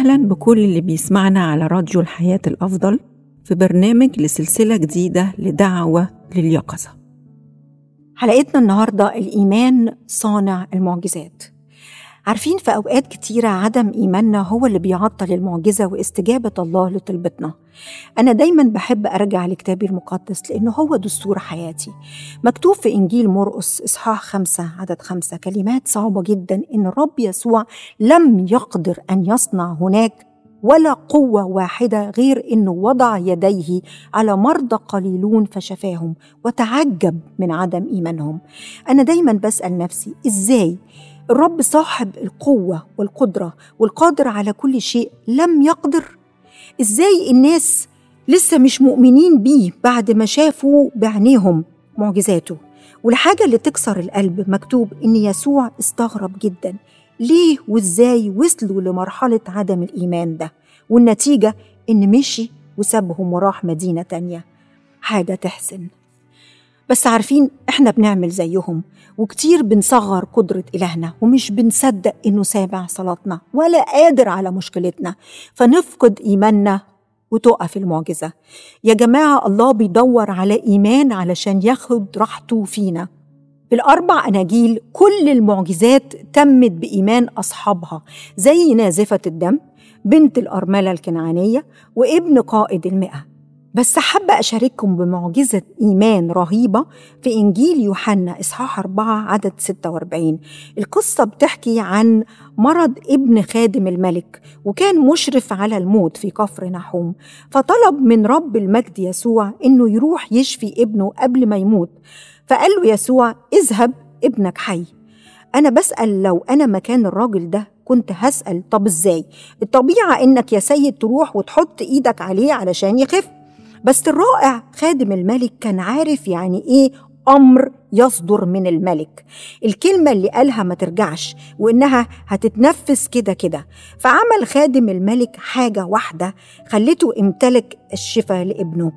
أهلا بكل اللي بيسمعنا على راديو الحياة الأفضل في برنامج لسلسلة جديدة لدعوة لليقظة حلقتنا النهاردة الإيمان صانع المعجزات عارفين في أوقات كتيرة عدم إيماننا هو اللي بيعطل المعجزة واستجابة الله لطلبتنا أنا دايما بحب أرجع لكتابي المقدس لأنه هو دستور حياتي مكتوب في إنجيل مرقس إصحاح خمسة عدد خمسة كلمات صعبة جدا إن الرب يسوع لم يقدر أن يصنع هناك ولا قوة واحدة غير إنه وضع يديه على مرضى قليلون فشفاهم وتعجب من عدم إيمانهم أنا دايما بسأل نفسي إزاي الرب صاحب القوة والقدرة والقادر على كل شيء لم يقدر ازاي الناس لسه مش مؤمنين بيه بعد ما شافوا بعينيهم معجزاته والحاجة اللي تكسر القلب مكتوب إن يسوع استغرب جدا ليه وإزاي وصلوا لمرحلة عدم الإيمان ده والنتيجة إن مشي وسابهم وراح مدينة تانية حاجة تحزن بس عارفين إحنا بنعمل زيهم وكتير بنصغر قدرة إلهنا ومش بنصدق إنه سامع صلاتنا ولا قادر على مشكلتنا فنفقد إيماننا وتقف المعجزة يا جماعة الله بيدور على إيمان علشان ياخد راحته فينا في الأربع أناجيل كل المعجزات تمت بإيمان أصحابها زي نازفة الدم بنت الأرملة الكنعانية وابن قائد المئة بس حابة أشارككم بمعجزة إيمان رهيبة في إنجيل يوحنا إصحاح 4 عدد 46 القصة بتحكي عن مرض ابن خادم الملك وكان مشرف على الموت في كفر نحوم فطلب من رب المجد يسوع إنه يروح يشفي ابنه قبل ما يموت فقال له يسوع اذهب ابنك حي أنا بسأل لو أنا مكان الراجل ده كنت هسأل طب إزاي الطبيعة إنك يا سيد تروح وتحط إيدك عليه علشان يخف بس الرائع خادم الملك كان عارف يعني ايه امر يصدر من الملك الكلمة اللي قالها ما ترجعش وإنها هتتنفس كده كده فعمل خادم الملك حاجة واحدة خلته امتلك الشفاء لابنه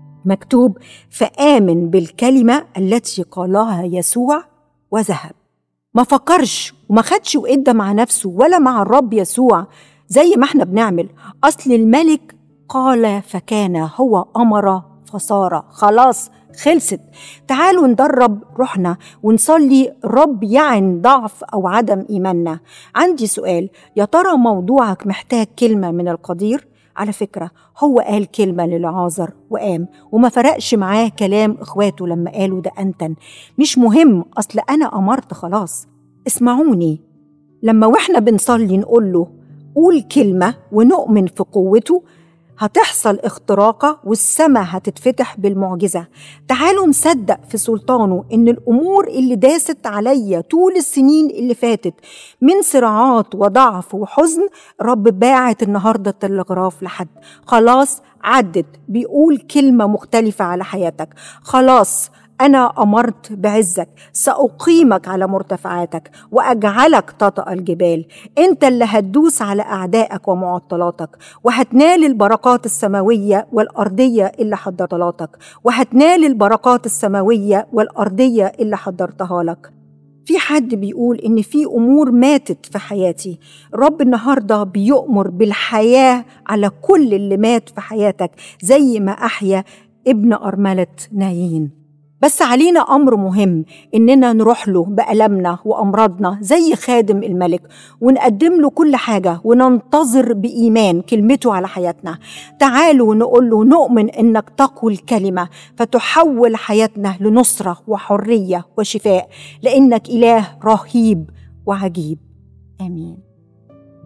مكتوب فآمن بالكلمة التي قالها يسوع وذهب ما فكرش وما خدش وإدى مع نفسه ولا مع الرب يسوع زي ما احنا بنعمل أصل الملك قال فكان هو امر فصار خلاص خلصت تعالوا ندرب روحنا ونصلي الرب يعن ضعف او عدم ايماننا عندي سؤال يا ترى موضوعك محتاج كلمه من القدير على فكرة هو قال كلمة للعازر وقام وما فرقش معاه كلام إخواته لما قالوا ده أنتن مش مهم أصل أنا أمرت خلاص اسمعوني لما وإحنا بنصلي نقول له قول كلمة ونؤمن في قوته هتحصل اختراقة والسماء هتتفتح بالمعجزة تعالوا نصدق في سلطانه إن الأمور اللي داست عليا طول السنين اللي فاتت من صراعات وضعف وحزن رب باعت النهاردة التلغراف لحد خلاص عدت بيقول كلمة مختلفة على حياتك خلاص أنا أمرت بعزك سأقيمك على مرتفعاتك وأجعلك تطأ الجبال أنت اللي هتدوس على أعدائك ومعطلاتك وهتنال البركات السماوية والأرضية اللي حضرتها وهتنال البركات السماوية والأرضية اللي حضرتها لك في حد بيقول إن في أمور ماتت في حياتي رب النهاردة بيؤمر بالحياة على كل اللي مات في حياتك زي ما أحيا ابن أرملة نايين بس علينا أمر مهم إننا نروح له بألمنا وأمراضنا زي خادم الملك ونقدم له كل حاجة وننتظر بإيمان كلمته على حياتنا تعالوا نقول له نؤمن إنك تقوى الكلمة فتحول حياتنا لنصرة وحرية وشفاء لأنك إله رهيب وعجيب آمين